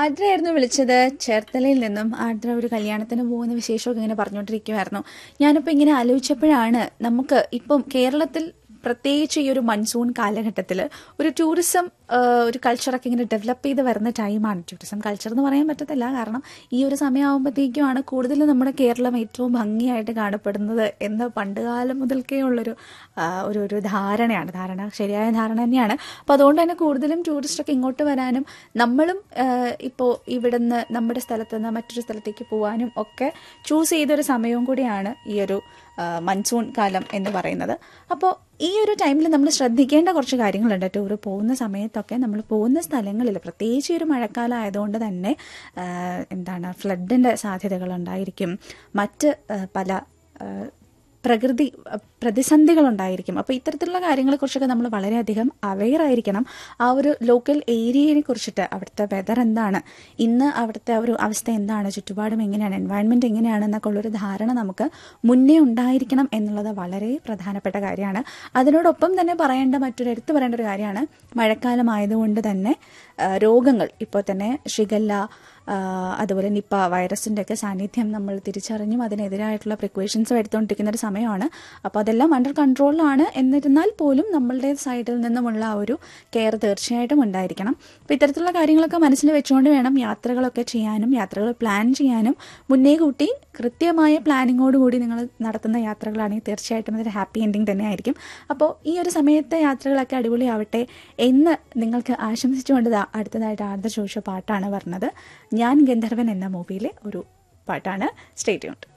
ആർദ്രയായിരുന്നു വിളിച്ചത് ചേർത്തലയിൽ നിന്നും ആർദ്ര ഒരു കല്യാണത്തിന് പോകുന്ന വിശേഷമൊക്കെ ഇങ്ങനെ പറഞ്ഞുകൊണ്ടിരിക്കുമായിരുന്നു ഞാനിപ്പോൾ ഇങ്ങനെ ആലോചിച്ചപ്പോഴാണ് നമുക്ക് ഇപ്പം കേരളത്തിൽ പ്രത്യേകിച്ച് ഈ ഒരു മൺസൂൺ കാലഘട്ടത്തിൽ ഒരു ടൂറിസം ഒരു കൾച്ചറൊക്കെ ഇങ്ങനെ ഡെവലപ്പ് ചെയ്ത് വരുന്ന ടൈമാണ് ടൂറിസം കൾച്ചർ എന്ന് പറയാൻ പറ്റത്തില്ല കാരണം ഈ ഒരു സമയമാകുമ്പോഴത്തേക്കുമാണ് കൂടുതൽ നമ്മുടെ കേരളം ഏറ്റവും ഭംഗിയായിട്ട് കാണപ്പെടുന്നത് എന്ന പണ്ടുകാലം മുതൽക്കേ ഉള്ളൊരു ആ, ഒരു ഒരു ധാരണയാണ് ധാരണ ശരിയായ ധാരണ തന്നെയാണ് അപ്പോൾ അതുകൊണ്ട് തന്നെ കൂടുതലും ടൂറിസ്റ്റൊക്കെ ഇങ്ങോട്ട് വരാനും നമ്മളും ഇപ്പോൾ ഇവിടുന്ന് നമ്മുടെ സ്ഥലത്ത് നിന്ന് മറ്റൊരു സ്ഥലത്തേക്ക് പോകാനും ഒക്കെ ചൂസ് ചെയ്തൊരു സമയവും കൂടിയാണ് ഈ ഒരു ആ, മൺസൂൺ കാലം എന്ന് പറയുന്നത് അപ്പോൾ ഈ ഒരു ടൈമിൽ നമ്മൾ ശ്രദ്ധിക്കേണ്ട കുറച്ച് കാര്യങ്ങളുണ്ട് ടൂർ പോകുന്ന സമയത്തൊക്കെ നമ്മൾ പോകുന്ന സ്ഥലങ്ങളിൽ പ്രത്യേകിച്ച് ഈ ഒരു മഴക്കാലം ആയതുകൊണ്ട് തന്നെ ആ, എന്താണ് ഫ്ലഡിൻ്റെ സാധ്യതകളുണ്ടായിരിക്കും മറ്റ് ആ, പല ആ, പ്രകൃതി അഹ് പ്രതിസന്ധികളുണ്ടായിരിക്കും അപ്പോൾ ഇത്തരത്തിലുള്ള കാര്യങ്ങളെക്കുറിച്ചൊക്കെ നമ്മൾ വളരെയധികം അവെയർ ആയിരിക്കണം ആ ഒരു ലോക്കൽ ഏരിയയെ കുറിച്ചിട്ട് അവിടുത്തെ വെതർ എന്താണ് ഇന്ന് അവിടുത്തെ ആ ഒരു അവസ്ഥ എന്താണ് ചുറ്റുപാടും എങ്ങനെയാണ് എൻവയൺമെൻറ്റ് എങ്ങനെയാണ് എന്നൊക്കെ ഉള്ളൊരു ധാരണ നമുക്ക് മുന്നേ ഉണ്ടായിരിക്കണം എന്നുള്ളത് വളരെ പ്രധാനപ്പെട്ട കാര്യമാണ് അതിനോടൊപ്പം തന്നെ പറയേണ്ട മറ്റൊരു എടുത്തു പറയേണ്ട ഒരു കാര്യമാണ് മഴക്കാലമായതുകൊണ്ട് തന്നെ ആ, രോഗങ്ങൾ ഇപ്പോൾ തന്നെ ഷിഗല്ല ആ, അതുപോലെ നിപ്പ വൈറസിൻ്റെ ഒക്കെ സാന്നിധ്യം നമ്മൾ തിരിച്ചറിഞ്ഞും അതിനെതിരായിട്ടുള്ള പ്രിക്വേഷൻസും എടുത്തുകൊണ്ടിരിക്കുന്ന ഒരു സമയമാണ് അപ്പോൾ അതെല്ലാം അണ്ടർ കൺട്രോളിലാണ് എന്നിരുന്നാൽ പോലും നമ്മളുടെ സൈഡിൽ നിന്നുമുള്ള ആ ഒരു കെയർ തീർച്ചയായിട്ടും ഉണ്ടായിരിക്കണം അപ്പോൾ ഇത്തരത്തിലുള്ള കാര്യങ്ങളൊക്കെ മനസ്സിൽ വെച്ചുകൊണ്ട് വേണം യാത്രകളൊക്കെ ചെയ്യാനും യാത്രകൾ പ്ലാൻ ചെയ്യാനും മുന്നേ കൂട്ടി കൃത്യമായ പ്ലാനിങ്ങോടുകൂടി നിങ്ങൾ നടത്തുന്ന യാത്രകളാണെങ്കിൽ തീർച്ചയായിട്ടും അതൊരു ഹാപ്പി എൻഡിങ് തന്നെയായിരിക്കും അപ്പോൾ ഈ ഒരു സമയത്തെ യാത്രകളൊക്കെ അടിപൊളിയാവട്ടെ എന്ന് നിങ്ങൾക്ക് ആശംസിച്ചുകൊണ്ട് ദാ അടുത്തതായിട്ട് ആർദ്ര ചോദിച്ച പാട്ടാണ് പറഞ്ഞത് ഞാൻ ഗന്ധർവൻ എന്ന മൂവിയിലെ ഒരു പാട്ടാണ് സ്റ്റേറ്റ് യൂണിറ്റ്